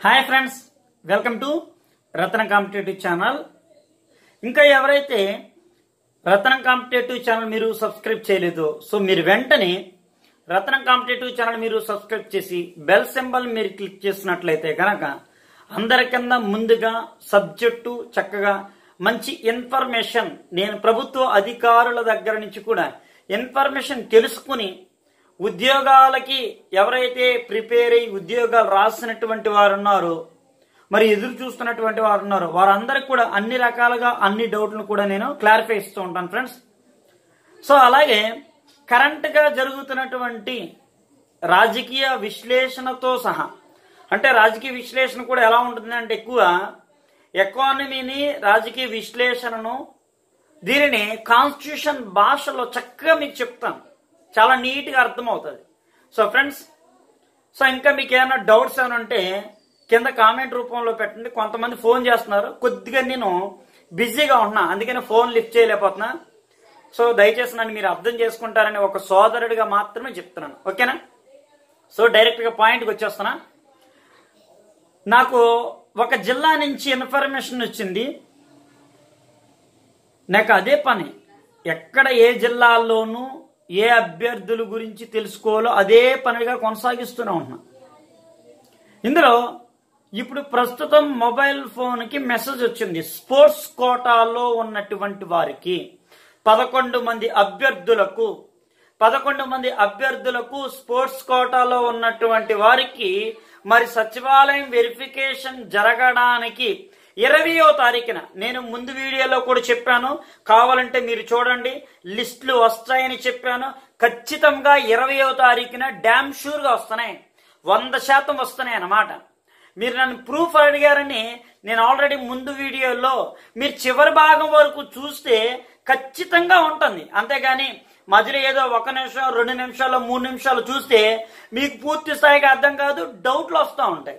hi friends welcome to Ratna competitive channel ఇంకా ఎవరైతే Ratnam competitive channel మీరు సబ్స్క్రైబ్ చేయలేదో సో మీరు వెంటనే రత్నం కాంపిటేటివ్ ఛానల్ మీరు సబ్స్క్రైబ్ చేసి బెల్ సింబల్ మీరు క్లిక్ చేసినట్లయితే కనుక అందరికన్నా ముందుగా సబ్జెక్టు చక్కగా మంచి ఇన్ఫర్మేషన్ నేను ప్రభుత్వ అధికారుల దగ్గర నుంచి కూడా ఇన్ఫర్మేషన్ తెలుసుకుని ఉద్యోగాలకి ఎవరైతే ప్రిపేర్ అయ్యి ఉద్యోగాలు రాసినటువంటి వారు ఉన్నారో మరి ఎదురు చూస్తున్నటువంటి వారు ఉన్నారు వారందరికి కూడా అన్ని రకాలుగా అన్ని డౌట్లు కూడా నేను క్లారిఫై ఇస్తూ ఉంటాను ఫ్రెండ్స్ సో అలాగే కరెంట్గా జరుగుతున్నటువంటి రాజకీయ విశ్లేషణతో సహా అంటే రాజకీయ విశ్లేషణ కూడా ఎలా ఉంటుంది అంటే ఎక్కువ ఎకానమీని రాజకీయ విశ్లేషణను దీనిని కాన్స్టిట్యూషన్ భాషలో చక్కగా మీకు చెప్తాను చాలా నీట్గా అర్థమవుతుంది సో ఫ్రెండ్స్ సో ఇంకా మీకు ఏమైనా డౌట్స్ ఏమైనా ఉంటే కింద కామెంట్ రూపంలో పెట్టండి కొంతమంది ఫోన్ చేస్తున్నారు కొద్దిగా నేను బిజీగా ఉంటున్నా అందుకని ఫోన్ లిఫ్ట్ చేయలేకపోతున్నా సో దయచేసి నన్ను మీరు అర్థం చేసుకుంటారని ఒక సోదరుడిగా మాత్రమే చెప్తున్నాను ఓకేనా సో డైరెక్ట్గా పాయింట్కి వచ్చేస్తున్నా నాకు ఒక జిల్లా నుంచి ఇన్ఫర్మేషన్ వచ్చింది నాకు అదే పని ఎక్కడ ఏ జిల్లాల్లోనూ ఏ అభ్యర్థుల గురించి తెలుసుకోవాలో అదే పనిగా కొనసాగిస్తూనే ఉంటున్నా ఇందులో ఇప్పుడు ప్రస్తుతం మొబైల్ ఫోన్కి మెసేజ్ వచ్చింది స్పోర్ట్స్ కోటాలో ఉన్నటువంటి వారికి పదకొండు మంది అభ్యర్థులకు పదకొండు మంది అభ్యర్థులకు స్పోర్ట్స్ కోటాలో ఉన్నటువంటి వారికి మరి సచివాలయం వెరిఫికేషన్ జరగడానికి ఇరవయో తారీఖున నేను ముందు వీడియోలో కూడా చెప్పాను కావాలంటే మీరు చూడండి లిస్టులు వస్తాయని చెప్పాను ఖచ్చితంగా ఇరవయో తారీఖున డ్యామ్ షూర్గా వస్తున్నాయి వంద శాతం వస్తున్నాయి అన్నమాట మీరు నన్ను ప్రూఫ్ అడిగారని నేను ఆల్రెడీ ముందు వీడియోలో మీరు చివరి భాగం వరకు చూస్తే ఖచ్చితంగా ఉంటుంది అంతేగాని మధ్యలో ఏదో ఒక నిమిషం రెండు నిమిషాలు మూడు నిమిషాలు చూస్తే మీకు పూర్తి స్థాయిగా అర్థం కాదు డౌట్లు వస్తూ ఉంటాయి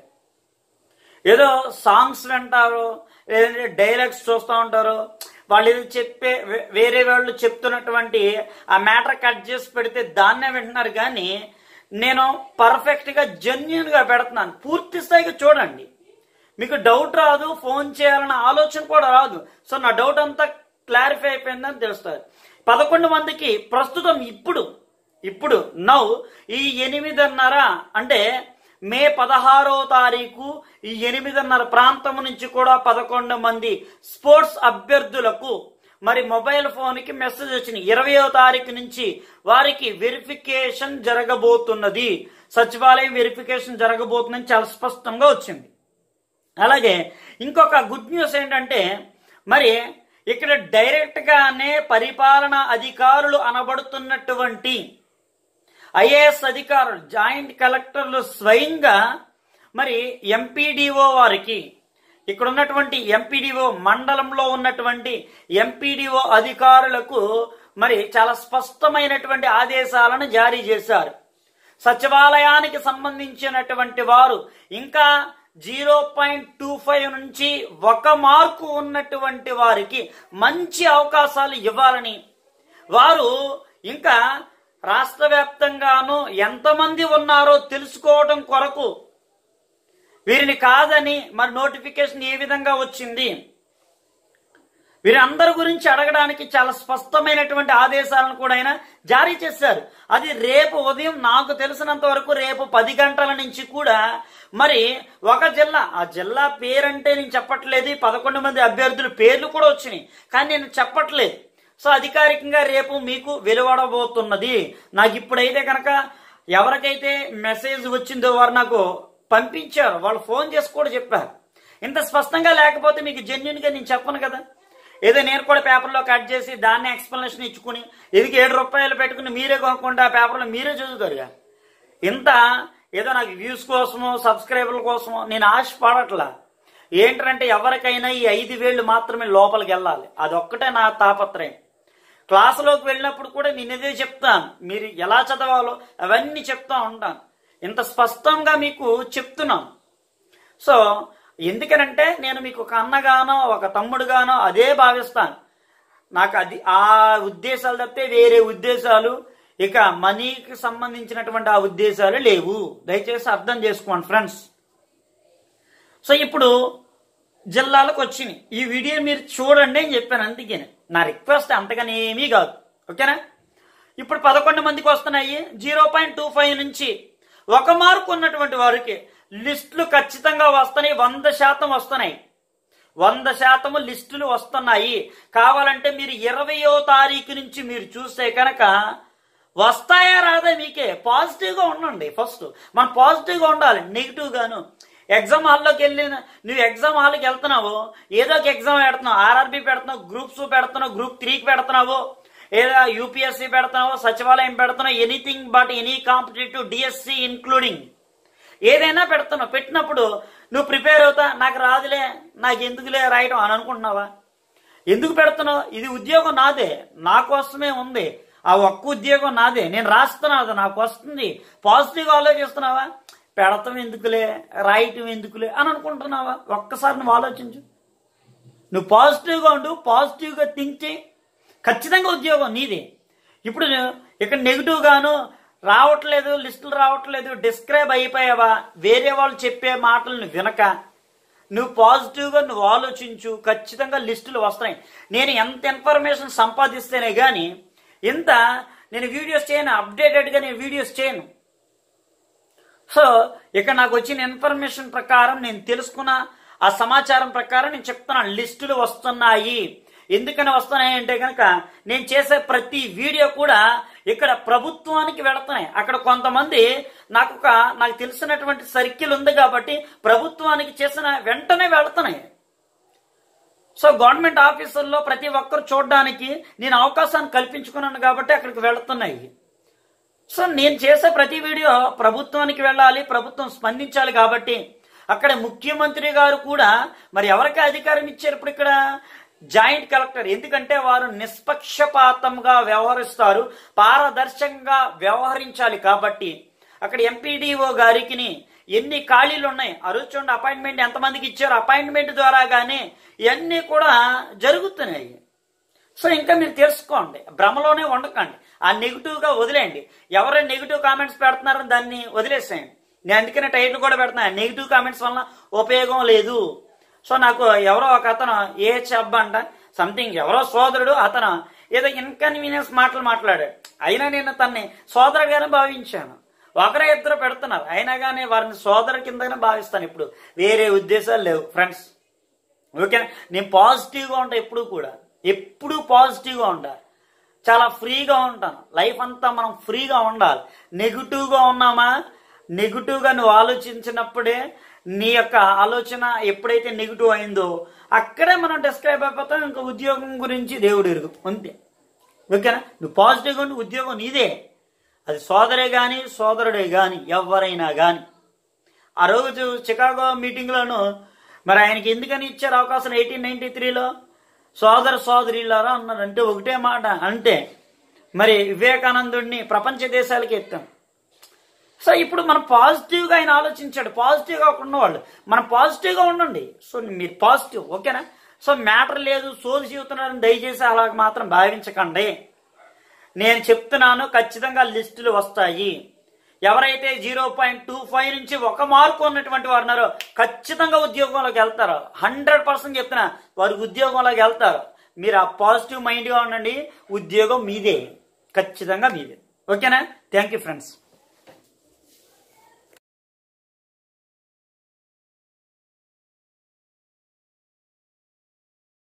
ఏదో సాంగ్స్ వింటారు లేదంటే డైలాగ్స్ చూస్తూ ఉంటారు వాళ్ళు ఏదో చెప్పే వే- వేరే వాళ్ళు చెప్తున్నటువంటి ఆ మ్యాటర్ కట్ చేసి పెడితే దాన్నే వింటున్నారు కానీ నేను పర్ఫెక్ట్ గా జెన్యున్ గా పెడుతున్నాను పూర్తి స్థాయిగా చూడండి మీకు డౌట్ రాదు ఫోన్ చేయాలన్న ఆలోచన కూడా రాదు సో నా డౌట్ అంతా క్లారిఫై అయిపోయిందని తెలుస్తుంది పదకొండు మందికి ప్రస్తుతం ఇప్పుడు ఇప్పుడు నౌ ఈ ఎనిమిదిన్నర అంటే మే పదహారో తారీఖు ఈ ఎనిమిదిన్నర ప్రాంతం నుంచి కూడా పదకొండు మంది స్పోర్ట్స్ అభ్యర్థులకు మరి మొబైల్ ఫోన్కి మెసేజ్ వచ్చింది ఇరవయో తారీఖు నుంచి వారికి వెరిఫికేషన్ జరగబోతున్నది సచివాలయం వెరిఫికేషన్ జరగబోతుందని చాలా స్పష్టంగా వచ్చింది అలాగే ఇంకొక గుడ్ న్యూస్ ఏంటంటే మరి ఇక్కడ డైరెక్ట్ గానే పరిపాలనా అధికారులు అనబడుతున్నటువంటి ఐఏఎస్ అధికారులు జాయింట్ కలెక్టర్లు స్వయంగా మరి ఎంపీడీఓ వారికి ఇక్కడ ఉన్నటువంటి ఎంపీడీఓ మండలంలో ఉన్నటువంటి ఎంపీడీఓ అధికారులకు మరి చాలా స్పష్టమైనటువంటి ఆదేశాలను జారీ చేశారు సచివాలయానికి సంబంధించినటువంటి వారు ఇంకా జీరో పాయింట్ టూ ఫైవ్ నుంచి ఒక మార్కు ఉన్నటువంటి వారికి మంచి అవకాశాలు ఇవ్వాలని వారు ఇంకా రాష్ట్ర వ్యాప్తంగాను ఎంతమంది ఉన్నారో తెలుసుకోవడం కొరకు వీరిని కాదని మరి నోటిఫికేషన్ ఏ విధంగా వచ్చింది వీరందరి గురించి అడగడానికి చాలా స్పష్టమైనటువంటి ఆదేశాలను కూడా ఆయన జారీ చేశారు అది రేపు ఉదయం నాకు తెలిసినంత వరకు రేపు పది గంటల నుంచి కూడా మరి ఒక జిల్లా ఆ జిల్లా పేరంటే నేను చెప్పట్లేదు ఈ పదకొండు మంది అభ్యర్థుల పేర్లు కూడా వచ్చినాయి కానీ నేను చెప్పట్లేదు సో అధికారికంగా రేపు మీకు వెలువడబోతున్నది నాకు ఇప్పుడైతే కనుక ఎవరికైతే మెసేజ్ వచ్చిందో వారు నాకు పంపించారు వాళ్ళు ఫోన్ చేసి కూడా చెప్పారు ఇంత స్పష్టంగా లేకపోతే మీకు జెన్యున్గా నేను చెప్పను కదా ఏదో నేను కూడా పేపర్లో కట్ చేసి దాన్ని ఎక్స్ప్లెనేషన్ ఇచ్చుకుని ఇదికి ఏడు రూపాయలు పెట్టుకుని మీరే కొనుక్కుంటే ఆ పేపర్లో మీరే చదువుతారుగా ఇంత ఏదో నాకు వ్యూస్ కోసమో సబ్స్క్రైబర్ల కోసమో నేను ఆశపడట్లా ఏంటంటే ఎవరికైనా ఈ ఐదు వేళ్ళు మాత్రమే లోపలికి వెళ్ళాలి అదొక్కటే నా తాపత్రయం క్లాసులోకి వెళ్ళినప్పుడు కూడా నేను ఇదే చెప్తాను మీరు ఎలా చదవాలో అవన్నీ చెప్తా ఉంటాను ఇంత స్పష్టంగా మీకు చెప్తున్నాను సో ఎందుకనంటే నేను మీకు ఒక అన్నగానో ఒక తమ్ముడుగానో అదే భావిస్తాను నాకు అది ఆ ఉద్దేశాలు తప్పితే వేరే ఉద్దేశాలు ఇక మనీకి సంబంధించినటువంటి ఆ ఉద్దేశాలు లేవు దయచేసి అర్థం చేసుకోండి ఫ్రెండ్స్ సో ఇప్పుడు జిల్లాలకు వచ్చినాయి ఈ వీడియో మీరు చూడండి అని చెప్పాను అందుకే నా రిక్వెస్ట్ అంతగానే ఏమీ కాదు ఓకేనా ఇప్పుడు పదకొండు మందికి వస్తున్నాయి జీరో పాయింట్ టూ ఫైవ్ నుంచి ఒక మార్కు ఉన్నటువంటి వారికి లిస్టులు ఖచ్చితంగా వస్తున్నాయి వంద శాతం వస్తున్నాయి వంద శాతము లిస్టులు వస్తున్నాయి కావాలంటే మీరు ఇరవయో తారీఖు నుంచి మీరు చూస్తే కనుక వస్తాయా రాదా మీకే పాజిటివ్గా ఉండండి ఫస్ట్ మనం పాజిటివ్గా ఉండాలి నెగిటివ్ గాను ఎగ్జామ్ హాల్లోకి వెళ్ళి నువ్వు ఎగ్జామ్ హాల్కి వెళ్తున్నావు ఏదో ఒక ఎగ్జామ్ పెడుతున్నావు ఆర్ఆర్బి పెడుతున్నావు గ్రూప్ టూ పెడుతున్నావు గ్రూప్ త్రీకి పెడుతున్నావు ఏదో యూపీఎస్సీ పెడుతున్నావు సచివాలయం పెడుతున్నావు anything but any competitive DSC including ఏదైనా పెడుతున్నావు పెట్టినప్పుడు నువ్వు ప్రిపేర్ అవుతా నాకు రాదులే నాకు ఎందుకులే రాయటం అని అనుకుంటున్నావా ఎందుకు పెడుతున్నావు ఇది ఉద్యోగం నాదే నా కోసమే ఉంది ఆ ఒక్క ఉద్యోగం నాదే నేను రాస్తున్నా అది నాకు వస్తుంది పాజిటివ్గా ఆలోచిస్తున్నావా పెడతాం ఎందుకులే రాయటం ఎందుకులే అని అనుకుంటున్నావా ఒక్కసారి నువ్వు ఆలోచించు నువ్వు పాజిటివ్గా ఉండు పాజిటివ్గా థింక్ చేయి ఖచ్చితంగా ఉద్యోగం నీదే ఇప్పుడు ఇక్కడ నెగిటివ్ గాను రావట్లేదు లిస్టులు రావట్లేదు డిస్క్రైబ్ అయిపోయావా వేరే వాళ్ళు చెప్పే మాటలను వినక నువ్వు పాజిటివ్గా నువ్వు ఆలోచించు ఖచ్చితంగా లిస్టులు వస్తాయి నేను ఎంత ఇన్ఫర్మేషన్ సంపాదిస్తేనే కానీ ఇంత నేను వీడియోస్ చేయను అప్డేటెడ్గా నేను వీడియోస్ చేయను సో ఇక్కడ నాకు వచ్చిన ఇన్ఫర్మేషన్ ప్రకారం నేను తెలుసుకున్న ఆ సమాచారం ప్రకారం నేను చెప్తున్నాను లిస్టులు వస్తున్నాయి ఎందుకని వస్తున్నాయి అంటే కనుక నేను చేసే ప్రతి వీడియో కూడా ఇక్కడ ప్రభుత్వానికి వెళుతున్నాయి అక్కడ కొంతమంది నాకు ఒక నాకు తెలిసినటువంటి సర్కిల్ ఉంది కాబట్టి ప్రభుత్వానికి చేసిన వెంటనే వెళుతున్నాయి సో గవర్నమెంట్ ఆఫీసుల్లో ప్రతి ఒక్కరు చూడడానికి నేను అవకాశాన్ని కల్పించుకున్నాను కాబట్టి అక్కడికి వెళుతున్నాయి సో నేను చేసే ప్రతి వీడియో ప్రభుత్వానికి వెళ్ళాలి ప్రభుత్వం స్పందించాలి కాబట్టి అక్కడ ముఖ్యమంత్రి గారు కూడా మరి ఎవరికి అధికారం ఇచ్చారు ఇప్పుడు ఇక్కడ జాయింట్ కలెక్టర్ ఎందుకంటే వారు నిష్పక్షపాతంగా వ్యవహరిస్తారు పారదర్శకంగా వ్యవహరించాలి కాబట్టి అక్కడ ఎంపీడీఓ గారికి ఎన్ని ఖాళీలు ఉన్నాయి ఆ రోజు చూడండి అపాయింట్మెంట్ ఎంతమందికి ఇచ్చారు అపాయింట్మెంట్ ద్వారా కానీ ఇవన్నీ కూడా జరుగుతున్నాయి సో ఇంకా మీరు తెలుసుకోండి భ్రమలోనే ఉండకండి ఆ నెగిటివ్గా వదిలేయండి ఎవరైనా నెగిటివ్ కామెంట్స్ పెడుతున్నారో దాన్ని వదిలేసేయండి నేను అందుకనే టైటిల్ కూడా పెడుతున్నాను నెగిటివ్ కామెంట్స్ వలన ఉపయోగం లేదు సో నాకు ఎవరో ఒక అతను ఏ చెబ్బ అంట సంథింగ్ ఎవరో సోదరుడు అతను ఏదో ఇన్కన్వీనియన్స్ మాటలు మాట్లాడాడు అయినా నేను తన్ని సోదరుగానే భావించాను ఒకరే ఇద్దరు పెడుతున్నారు అయినా కానీ వారిని సోదరు కిందనే భావిస్తాను ఇప్పుడు వేరే ఉద్దేశాలు లేవు ఫ్రెండ్స్ ఓకేనా నేను పాజిటివ్గా ఉంటాను ఎప్పుడు కూడా ఎప్పుడు పాజిటివ్గా ఉండాలి చాలా ఫ్రీగా ఉంటాను లైఫ్ అంతా మనం ఫ్రీగా ఉండాలి నెగిటివ్గా ఉన్నామా నెగిటివ్గా నువ్వు ఆలోచించినప్పుడే నీ యొక్క ఆలోచన ఎప్పుడైతే నెగిటివ్ అయిందో అక్కడే మనం డిస్క్రైబ్ అయిపోతాం ఇంకా ఉద్యోగం గురించి దేవుడు ఎరుగు అంతే ఓకేనా నువ్వు పాజిటివ్గా ఉండి ఉద్యోగం నీదే అది సోదరే కానీ సోదరుడే కానీ ఎవరైనా కానీ ఆ రోజు చికాగో మీటింగ్లోను మరి ఆయనకి ఎందుకని ఇచ్చారు అవకాశం ఎయిటీన్ నైన్టీ త్రీలో సోదర సోదరిలారా అన్నారు అంటే ఒకటే మాట అంటే మరి వివేకానందుడిని ప్రపంచ దేశాలకి ఎత్తాం సో ఇప్పుడు మనం పాజిటివ్గా ఆయన ఆలోచించాడు పాజిటివ్గా ఉన్నవాళ్ళు మనం పాజిటివ్గా ఉండండి సో మీరు పాజిటివ్ ఓకేనా సో మ్యాటర్ లేదు సోది చెబుతున్నారని దయచేసి అలా మాత్రం భావించకండి నేను చెప్తున్నాను ఖచ్చితంగా లిస్టులు వస్తాయి ఎవరైతే జీరో పాయింట్ టూ ఫైవ్ నుంచి ఒక మార్కు ఉన్నటువంటి వారు ఉన్నారో ఖచ్చితంగా ఉద్యోగంలోకి వెళ్తారు హండ్రెడ్ పర్సెంట్ చెప్తున్నా వారికి ఉద్యోగంలోకి వెళ్తారు మీరు ఆ పాజిటివ్ మైండ్గా ఉండండి ఉద్యోగం మీదే ఖచ్చితంగా మీదే ఓకేనా థ్యాంక్ యూ ఫ్రెండ్స్